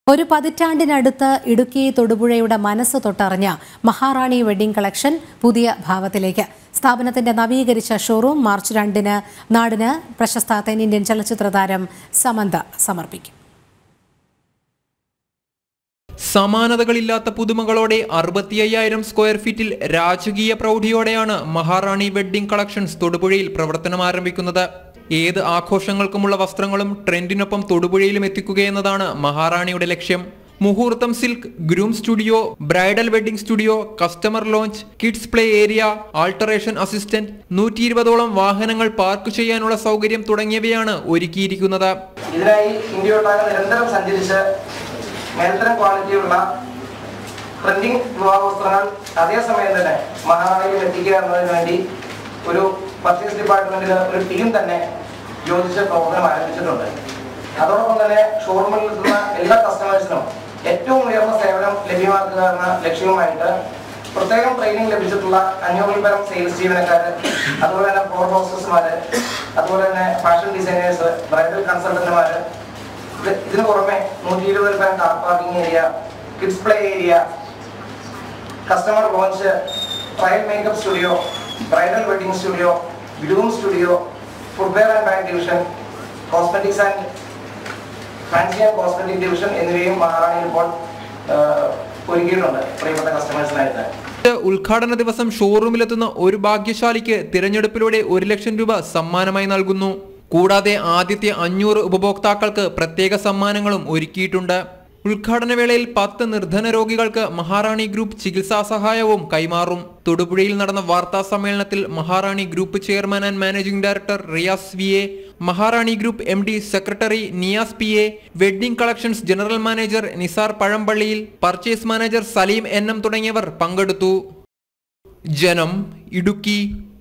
ഒരു പതിറ്റാണ്ടിനടുത്ത് ഇടുക്കി തൊടുപുഴയുടെ മനസ്സ് തൊട്ടറിഞ്ഞ മഹാറാണി wedding collection പുതിയ ഭാവത്തിലേക്ക് സ്ഥാപനത്തിന്റെ നവീകരിച്ച ഷോറൂം മാർച്ച് രണ്ടിന് നാടിന് പ്രശസ്ത തെന്നിന്ത്യൻ ചലച്ചിത്ര താരം സമന്ത സമർപ്പിക്കും സമാനതകളില്ലാത്ത പുതുമകളോടെ അറുപത്തി അയ്യായിരം സ്ക്വയർ ഫീറ്റിൽ രാജകീയ പ്രൗഢിയോടെയാണ് മഹാറാണി വെഡ്ഡിംഗ് കളക്ഷൻസ് തൊടുപുഴയിൽ പ്രവർത്തനം ആരംഭിക്കുന്നത് ഏത് ആഘോഷങ്ങൾക്കുമുള്ള വസ്ത്രങ്ങളും ട്രെൻഡിനൊപ്പം തൊടുപുഴയിലും എത്തിക്കുകയെന്നതാണ് മഹാറാണിയുടെ ലക്ഷ്യം മുഹൂർത്തം silk groom studio bridal wedding studio customer lounge kids play area alteration assistant നൂറ്റി ഇരുപതോളം വാഹനങ്ങൾ പാർക്ക് ചെയ്യാനുള്ള സൗകര്യം തുടങ്ങിയവയാണ് ഒരുക്കിയിരിക്കുന്നത് ഇതിനായി ഇന്ത്യയൊട്ടാകെ നിരന്തരം സഞ്ചരിച്ച് മേൽത്തരം ക്വാളിറ്റിയുള്ള പ്രിന്റിംഗ് വിവാഹ വസ്ത്രങ്ങൾ അതേസമയം തന്നെ മഹാറാണിയിൽ എത്തിക്കുക എന്നതിന് വേണ്ടി ഒരു പർച്ചേസ് ഡിപ്പാർട്ട്മെന്റിൽ ഒരു ടീം തന്നെ യോജിച്ച് പ്രവർത്തനം ആരംഭിച്ചിട്ടുണ്ട് അതോടൊപ്പം തന്നെ ഷോറൂമിൽ എത്തുന്ന എല്ലാ കസ്റ്റമേഴ്സിനും ഏറ്റവും ഉയർന്ന സേവനം ലഭ്യമാക്കുക എന്ന ലക്ഷ്യവുമായിട്ട് പ്രത്യേകം ട്രെയിനിങ് ലഭിച്ചിട്ടുള്ള അഞ്ഞൂറിൽ പരം സെയിൽസ് ജീവനക്കാർ അതുപോലെ തന്നെ ഫ്ലോർ ഹോസ്റ്റേഴ്സുമാര് അതുപോലെ തന്നെ ഫാഷൻ ഡിസൈനേഴ്സ് ബ്രൈഡൽ കൺസൾട്ടന്റുമാര് ഇത് ഇതിനു പുറമെ നൂറ്റി ഇരുപതിൽ പരം car parking area kids play area customer lounge trial makeup studio bridal wedding studio groom studio footwear and bag division cosmetics and fancy and cosmetic division എന്നിവയും മഹാറാണിയിൽ ഇപ്പോൾ ആ, ഒരുക്കിയിട്ടുണ്ട് പ്രിയപ്പെട്ട കസ്റ്റമേഴ്സിനായിട്ട് ഉദ്ഘാടന ദിവസം ഷോറൂമിലെത്തുന്ന ഒരു ഭാഗ്യശാലിക്ക് തിരഞ്ഞെടുപ്പിലൂടെ ഒരു ലക്ഷം രൂപ സമ്മാനമായി നൽകുന്നു കൂടാതെ ആദ്യത്തെ അഞ്ഞൂറ് ഉപഭോക്താക്കൾക്ക് പ്രത്യേക സമ്മാനങ്ങളും ഒരുക്കിയിട്ടുണ്ട് ഉദ്ഘാടന വേളയിൽ പത്ത് നിർധന രോഗികൾക്ക് മഹാറാണി ഗ്രൂപ്പ് ചികിത്സാ സഹായവും കൈമാറും തൊടുപുഴയിൽ നടന്ന വാർത്താ സമ്മേളനത്തിൽ Maharani group chairman and managing director Riyas V A Maharani group M D secretary Niyas P A wedding collections general manager Nisar പഴമ്പള്ളിയിൽ purchase manager Saleem N M തുടങ്ങിയവർ പങ്കെടുത്തു ജനം ഇടുക്കി